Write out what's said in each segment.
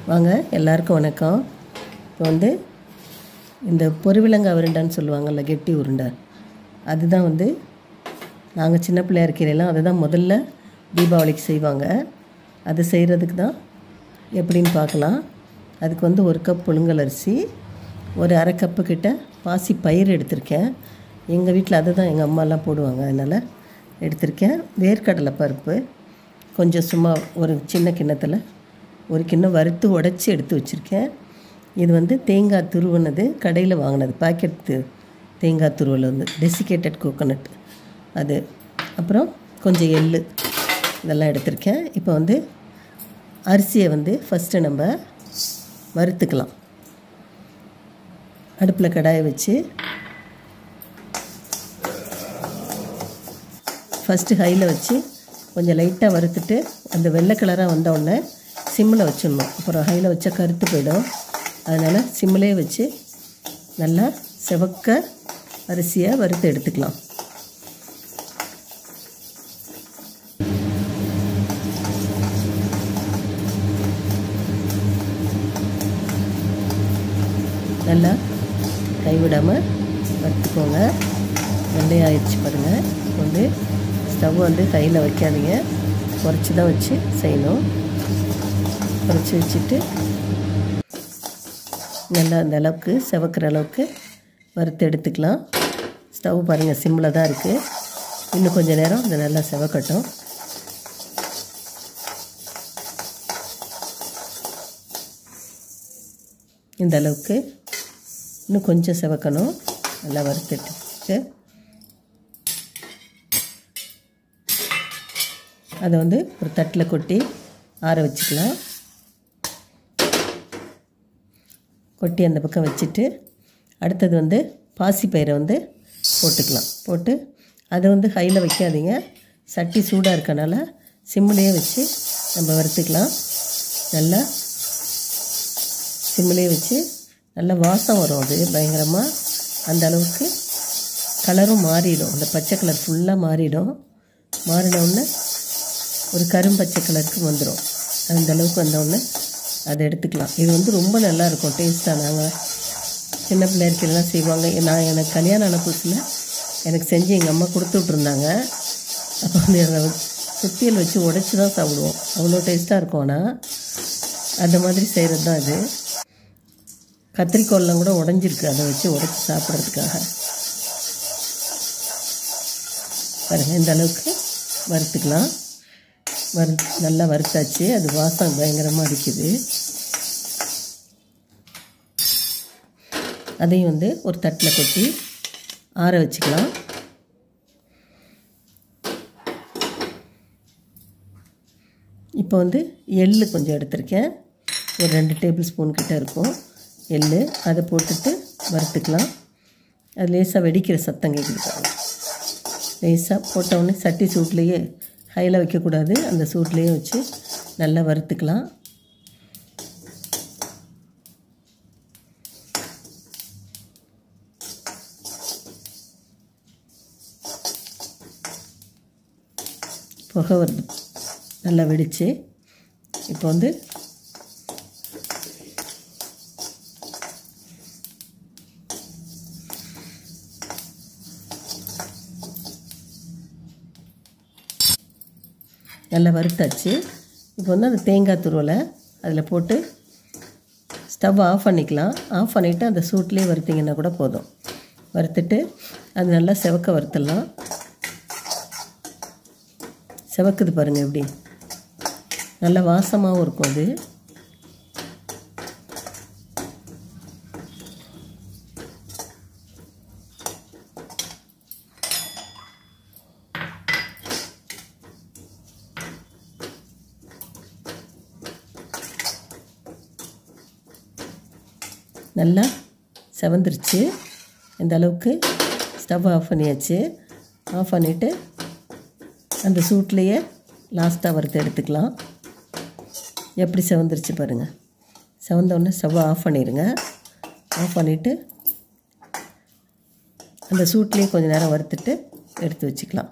வாங்க எல்லாருக்கும் வணக்கம் இப்போ வந்து இந்த பொருவிலங்காய் உருண்டைன்னு சொல்லுவாங்கள்ல கெட்டி உருண்டை அதுதான் வந்து நாங்கள் சின்ன பிள்ளையா இருக்கிறதெல்லாம் அதுதான் முதல்ல தீபாவளிக்கு செய்வாங்க அது செய்கிறதுக்கு தான் எப்படின்னு பார்க்கலாம் அதுக்கு வந்து ஒரு கப் புழுங்கல் அரிசி ஒரு அரை கப்பு கிட்ட பாசி பயிர் எடுத்திருக்கேன் எங்கள் வீட்டில் அதுதான் எங்கள் அம்மாலாம் போடுவாங்க அதனால் எடுத்திருக்கேன் வேர்க்கடலை பருப்பு கொஞ்சம் சும்மா ஒரு சின்ன கிண்ணத்தில் ஒரு கிண்ணம் வறுத்து உடச்சி எடுத்து வச்சுருக்கேன் இது வந்து தேங்காய் துருவினது கடையில் வாங்கினது பாக்கெட் தேங்காய் துருவல் வந்து டெசிகேட்டட் கோகோனட் அது அப்புறம் கொஞ்சம் எள்ளு இதெல்லாம் எடுத்திருக்கேன் இப்போ வந்து அரிசியை வந்து ஃபஸ்ட்டு நம்ம வறுத்துக்கலாம் அடுப்பில் கடாயை வச்சு ஃபஸ்ட்டு ஹையில் வச்சு கொஞ்சம் லைட்டாக வறுத்துட்டு அந்த வெள்ளை கலராக வந்த உடனே சிம்மில் வச்சிடணும் அப்புறம் ஹையில் வச்சா கருத்து போயிடும் அதனால் சிம்மிலே வச்சு நல்லா செவக்க அரிசியை வறுத்து எடுத்துக்கலாம் நல்லா கைவிடாமல் வறுத்துக்கோங்க வெள்ளையாயிடுச்சு பாருங்கள் வந்து ஸ்டவ் வந்து கையில் வைக்காதீங்க குறைச்சி தான் வச்சு செய்யணும் குறைச்சி வச்சுட்டு நல்லா அந்த அளவுக்கு செவக்கிற அளவுக்கு வறுத்து எடுத்துக்கலாம் ஸ்டவ் பாருங்கள் சிம்மில் தான் இருக்குது இன்னும் கொஞ்சம் நேரம் அது நல்லா செவக்கட்டும் இந்த அளவுக்கு இன்னும் கொஞ்சம் செவக்கணும் நல்லா வறுத்துட்டு அதை வந்து ஒரு தட்டில் கொட்டி ஆற வச்சுக்கலாம் கொட்டி அந்த பக்கம் வச்சுட்டு அடுத்தது வந்து பாசிப்பயிரை வந்து போட்டுக்கலாம் போட்டு அதை வந்து ஹையில் வைக்காதீங்க சட்டி சூடாக இருக்கனால சிம்மிலேயே வச்சு நம்ம வறுத்துக்கலாம் நல்லா சிம்மிலே வச்சு நல்ல வாசம் வரும் அது பயங்கரமாக அந்த அளவுக்கு கலரும் மாறிடும் அந்த பச்சை கலர் ஃபுல்லாக மாறிடும் மாறினவுடனே ஒரு கரும்பச்சை கலருக்கு வந்துடும் அந்த அளவுக்கு வந்தவுடனே அதை எடுத்துக்கலாம் இது வந்து ரொம்ப நல்லா இருக்கும் டேஸ்ட்டாக நாங்கள் சின்ன பிள்ளைகளுக்கெல்லாம் செய்வாங்க நான் எனக்கு கல்யாணம் ஆன புதுசில் எனக்கு செஞ்சு எங்கள் அம்மா கொடுத்து விட்ருந்தாங்க அப்போ வந்து அதை சுத்தியல் வச்சு உடச்சி தான் சாப்பிடுவோம் அவ்வளோ டேஸ்ட்டாக இருக்கும் ஆனால் அந்த மாதிரி செய்கிறது தான் இது கத்திரிக்கோல்லாம் கூட உடஞ்சிருக்கு அதை வச்சு உடச்சி சாப்பிட்றதுக்காக பாருங்கள் இந்த அளவுக்கு வறுத்துக்கலாம் வறு நல்லா வறுத்தாச்சு அது வாசம் பயங்கரமாக அடிக்குது அதையும் வந்து ஒரு தட்டில் கொட்டி ஆற வச்சுக்கலாம் இப்போ வந்து எள் கொஞ்சம் எடுத்திருக்கேன் ஒரு ரெண்டு டேபிள் ஸ்பூன் கிட்ட இருக்கும் எள் அதை போட்டுட்டு வறுத்துக்கலாம் அது லேசாக வெடிக்கிற சத்தம் கேட்குது லேசாக போட்டவுடனே சட்டி சூட்லேயே ஹையில் வைக்கக்கூடாது அந்த சூட்லேயே வச்சு நல்லா வறுத்துக்கலாம் புகை வருது நல்லா வெடிச்சு இப்போ வந்து நல்லா வறுத்தாச்சு இப்போ வந்து அந்த தேங்காய் துருவலை அதில் போட்டு ஸ்டவ் ஆஃப் பண்ணிக்கலாம் ஆஃப் பண்ணிவிட்டு அந்த சூட்லேயே வறுத்திங்கன்னா கூட போதும் வறுத்துட்டு அது நல்லா செவக்க வறுத்துடலாம் செவக்குது பாருங்கள் எப்படி நல்ல வாசமாகவும் இருக்கும் அது நல்லா செவந்துருச்சு இந்த அளவுக்கு ஸ்டவ் ஆஃப் பண்ணியாச்சு ஆஃப் பண்ணிவிட்டு அந்த சூட்லேயே லாஸ்ட்டாக வறுத்து எடுத்துக்கலாம் எப்படி செவந்துருச்சு பாருங்கள் செவந்தோடனே ஸ்டவ் ஆஃப் பண்ணிடுங்க ஆஃப் பண்ணிவிட்டு அந்த சூட்லேயே கொஞ்சம் நேரம் வறுத்துட்டு எடுத்து வச்சுக்கலாம்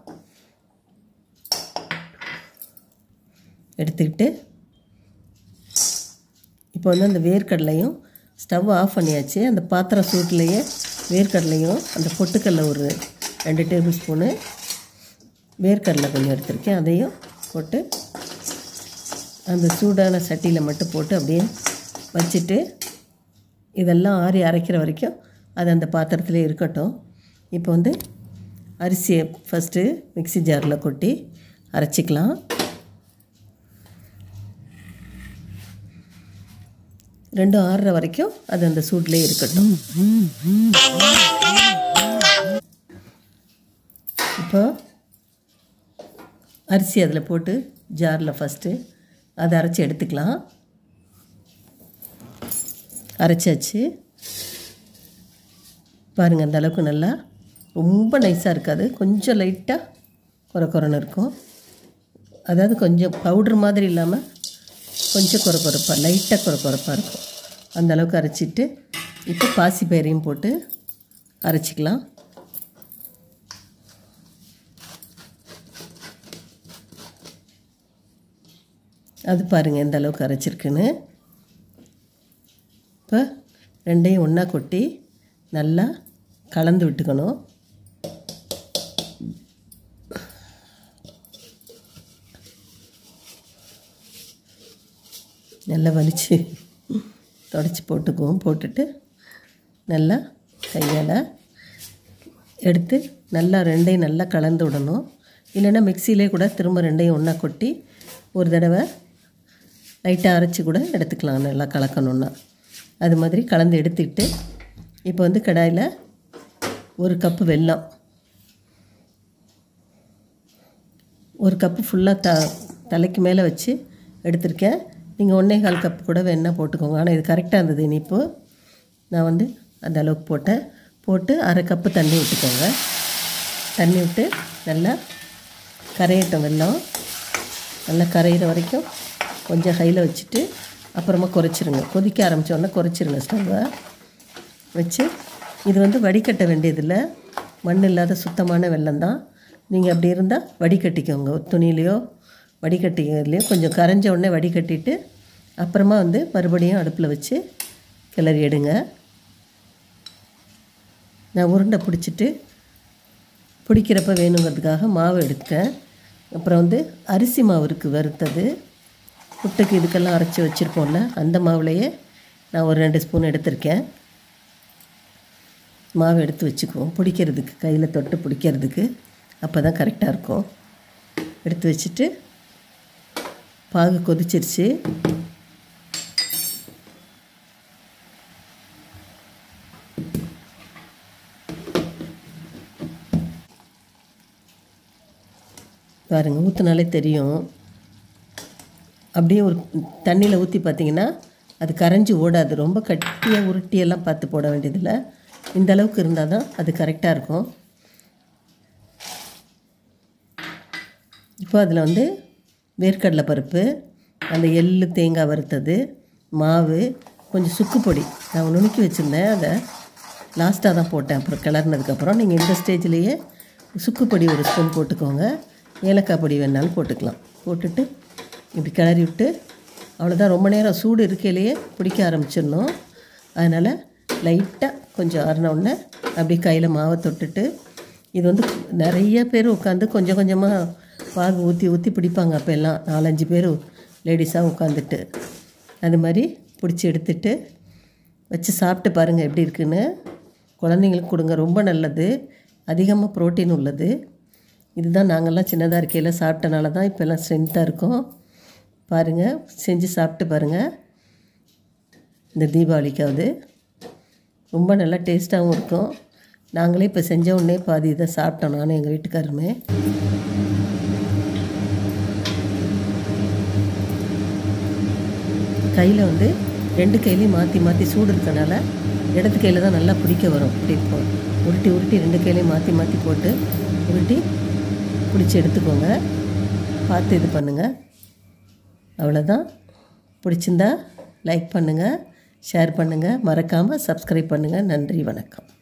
எடுத்துக்கிட்டு இப்போ வந்து அந்த வேர்க்கடலையும் ஸ்டவ் ஆஃப் பண்ணியாச்சு அந்த பாத்திரம் சூட்லேயே வேர்க்கடலையும் அந்த பொட்டுக்கடலை ஒரு ரெண்டு டேபிள் ஸ்பூனு வேர்க்கடலை கொஞ்சம் எடுத்திருக்கேன் அதையும் போட்டு அந்த சூடான சட்டியில் மட்டும் போட்டு அப்படியே வச்சுட்டு இதெல்லாம் ஆறி அரைக்கிற வரைக்கும் அது அந்த பாத்திரத்தில் இருக்கட்டும் இப்போ வந்து அரிசியை ஃபஸ்ட்டு மிக்ஸி ஜாரில் கொட்டி அரைச்சிக்கலாம் ரெண்டும் ஆறுற வரைக்கும் அது அந்த சூட்லேயே இருக்கட்டும் இப்போ அரிசி அதில் போட்டு ஜாரில் ஃபஸ்ட்டு அதை அரைச்சி எடுத்துக்கலாம் அரைச்சாச்சு பாருங்கள் அந்த அளவுக்கு நல்லா ரொம்ப நைஸாக இருக்காது கொஞ்சம் லைட்டாக குறை குறைன்னு இருக்கும் அதாவது கொஞ்சம் பவுட்ரு மாதிரி இல்லாமல் கொஞ்சம் குறை குறைப்பாக லைட்டாக குறை குறைப்பாக இருக்கும் அந்த அளவுக்கு அரைச்சிட்டு இப்போ பாசி பயிரையும் போட்டு அரைச்சிக்கலாம் அது பாருங்கள் எந்த அளவுக்கு அரைச்சிருக்குன்னு இப்போ ரெண்டையும் ஒன்றா கொட்டி நல்லா கலந்து விட்டுக்கணும் நல்லா வலிச்சு தொடச்சி போட்டுக்குவோம் போட்டுட்டு நல்லா கையால் எடுத்து நல்லா ரெண்டையும் நல்லா கலந்து விடணும் இல்லைன்னா மிக்சியிலே கூட திரும்ப ரெண்டையும் ஒன்றா கொட்டி ஒரு தடவை லைட்டாக அரைச்சி கூட எடுத்துக்கலாம் நல்லா கலக்கணுன்னா அது மாதிரி கலந்து எடுத்துக்கிட்டு இப்போ வந்து கடாயில் ஒரு கப்பு வெல்லம் ஒரு கப்பு ஃபுல்லாக த தலைக்கு மேலே வச்சு எடுத்திருக்கேன் நீங்கள் ஒன்றே கால் கப்பு கூட வேணால் போட்டுக்கோங்க ஆனால் இது கரெக்டாக இருந்தது இனிப்பு நான் வந்து அந்த அளவுக்கு போட்டேன் போட்டு அரை கப்பு தண்ணி விட்டுக்கோங்க தண்ணி விட்டு நல்லா கரையட்டும் வெல்லம் நல்லா கரையிற வரைக்கும் கொஞ்சம் ஹையில் வச்சுட்டு அப்புறமா குறைச்சிருங்க கொதிக்க ஆரம்பித்தோடனே குறைச்சிருங்க ஸ்டவ்வை வச்சு இது வந்து வடிகட்ட வேண்டியதில்லை மண் இல்லாத சுத்தமான வெல்லம் தான் நீங்கள் அப்படி இருந்தால் வடிகட்டிக்கோங்க ஒரு துணியிலையோ வடிகட்டிலையோ கொஞ்சம் கரைஞ்ச உடனே வடிகட்டிட்டு அப்புறமா வந்து மறுபடியும் அடுப்பில் வச்சு கிளறி எடுங்க நான் உருண்டை பிடிச்சிட்டு பிடிக்கிறப்ப வேணுங்கிறதுக்காக மாவு எடுத்தேன் அப்புறம் வந்து அரிசி மாவு இருக்குது வறுத்தது புட்டுக்கு இதுக்கெல்லாம் அரைச்சி வச்சுருப்போம்ல அந்த மாவுலையே நான் ஒரு ரெண்டு ஸ்பூன் எடுத்திருக்கேன் மாவு எடுத்து வச்சுக்குவோம் பிடிக்கிறதுக்கு கையில் தொட்டு பிடிக்கிறதுக்கு அப்போ தான் கரெக்டாக இருக்கும் எடுத்து வச்சுட்டு பாகு கொதிச்சிருச்சு பாருங்கள் ஊற்றினாலே தெரியும் அப்படியே ஒரு தண்ணியில் ஊற்றி பார்த்தீங்கன்னா அது கரைஞ்சி ஓடாது ரொம்ப கட்டியாக உருட்டியெல்லாம் பார்த்து போட வேண்டியதில்லை இந்த அளவுக்கு இருந்தால் தான் அது கரெக்டாக இருக்கும் இப்போ அதில் வந்து வேர்க்கடலை பருப்பு அந்த எள்ளு தேங்காய் வறுத்தது மாவு கொஞ்சம் சுக்கு பொடி நான் நுணுக்கி வச்சுருந்தேன் அதை லாஸ்ட்டாக தான் போட்டேன் அப்புறம் கிளறினதுக்கப்புறம் நீங்கள் இந்த ஸ்டேஜ்லேயே சுக்கு பொடி ஒரு ஸ்பூன் போட்டுக்கோங்க ஏலக்காய் பொடி வேணாலும் போட்டுக்கலாம் போட்டுட்டு இப்படி கிளறி விட்டு அவ்வளோதான் ரொம்ப நேரம் சூடு இருக்கையிலேயே பிடிக்க ஆரம்பிச்சிடணும் அதனால் லைட்டாக கொஞ்சம் ஆறின உடனே அப்படியே கையில் மாவை தொட்டுட்டு இது வந்து நிறைய பேர் உட்காந்து கொஞ்சம் கொஞ்சமாக பாகு ஊற்றி ஊற்றி பிடிப்பாங்க அப்போ எல்லாம் நாலஞ்சு பேர் லேடிஸாக உட்காந்துட்டு அது மாதிரி பிடிச்சி எடுத்துட்டு வச்சு சாப்பிட்டு பாருங்கள் எப்படி இருக்குன்னு குழந்தைங்களுக்கு கொடுங்க ரொம்ப நல்லது அதிகமாக ப்ரோட்டீன் உள்ளது இதுதான் நாங்கள்லாம் சின்னதாக இருக்கையில் சாப்பிட்டனால தான் இப்போ எல்லாம் ஸ்ட்ரென்த்தாக இருக்கோம் பாருங்கள் செஞ்சு சாப்பிட்டு பாருங்கள் இந்த தீபாவளிக்காவது ரொம்ப நல்லா டேஸ்ட்டாகவும் இருக்கும் நாங்களே இப்போ செஞ்ச உடனே பாதி இதை சாப்பிட்டோம் நானும் எங்கள் வீட்டுக்காரருமே கையில் வந்து ரெண்டு கையிலையும் மாற்றி மாற்றி சூடு இருக்கனால இடது கையில் தான் நல்லா பிடிக்க வரும் இப்படி இப்போ உருட்டி உருட்டி ரெண்டு கையிலையும் மாற்றி மாற்றி போட்டு உருட்டி பிடிச்சி எடுத்துக்கோங்க பார்த்து இது பண்ணுங்கள் அவ்வளோதான் பிடிச்சிருந்தா லைக் பண்ணுங்கள் ஷேர் பண்ணுங்கள் மறக்காமல் சப்ஸ்கிரைப் பண்ணுங்கள் நன்றி வணக்கம்